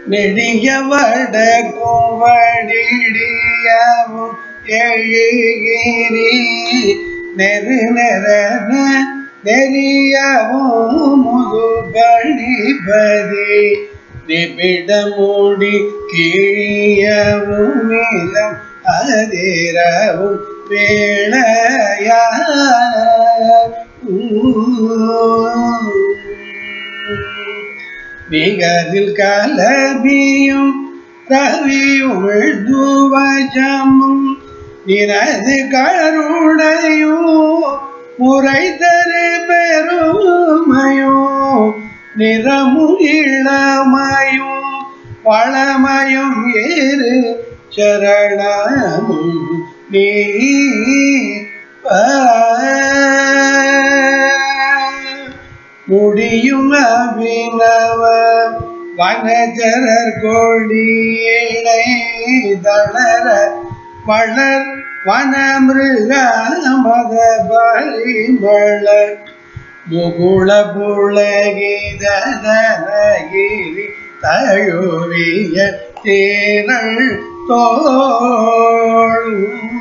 நெடியவட கோவடிடியவும் எழுகிரி நெரு நெறன நெறியவும் முதுபணிபதி நிபிடமூடி கீழியவும் நீளம் அதிரவும் வேளையா நிகரில் கலபியும் ரவியுள் துவஜமும் நினது கருணையும் முறை தரு பெருமையும் நிறமும் இளமையும் பழமையும் ஏறு சரணமும் நீ முடியும் அபிநவ வனஜரர் கொடியினை தளர வளர் வனமிருக மத பரிமள முகுள புலகிதனகிரி தழுவிய தேரள் தோள்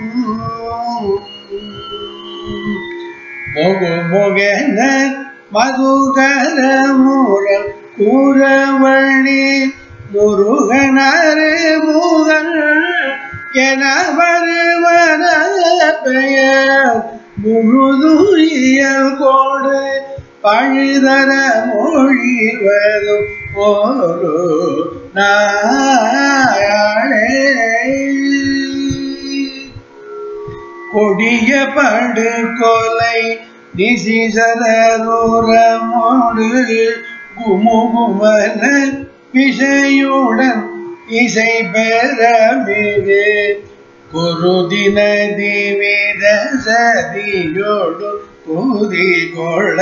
முகு முகன மதுகர முரல் கூறவழி முருகனரு முகன் என வருவன பெயர் முழுதுயல் கோடு பழுதர மொழிவதும் ஒரு நாளே கொடிய படுகொலை நிசிசரூரமோடு குமுகுமன விஷயுடன் இசை பெறமிகு குருதின திவித சதியோடு குதி கொள்ள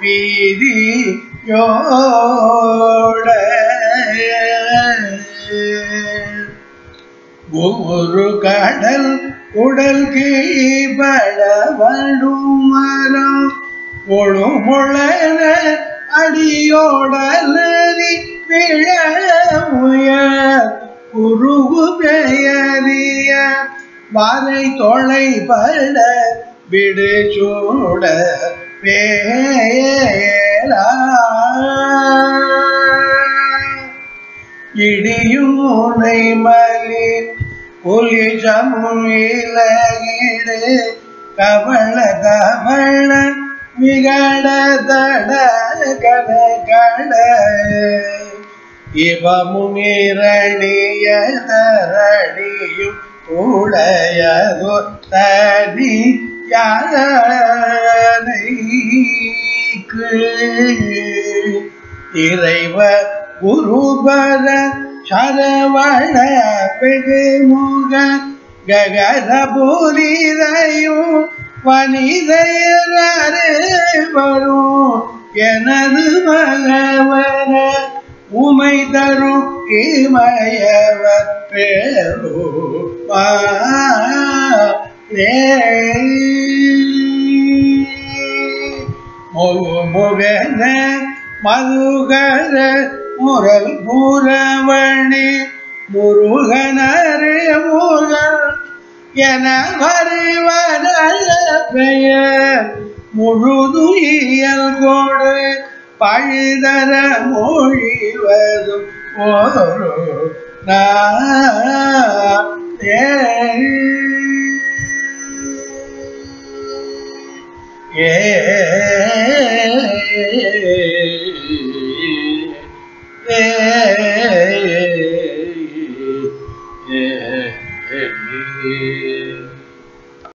வீதியோட ஒரு கடல் உடல் கீழ்பட வடும் மரம் ஒழு முழன அடியோடலி விழமுயர் குருகு பெயரிய வரை தொலை பட விடு சூட வேலா இடியும் உனை மலி புலி சமுயிலகிடு கவள கவள விகட தட கட கட இவமும் இரணியதரடியும் உடையதோ தனி யானைக்கு இறைவ குருபர சரவண பெருமுக ககரபுரிதையும் வனிதையரே வரும் எனது மகவர உமை தரும் இமயவர் பெருமா முகன மதுகர முரல் பூரவணி முருகனரே முகல் என வருவன பெயர் முழுதுயியல் கோடு பழுதர மொழிவதும் ஒரு ஏ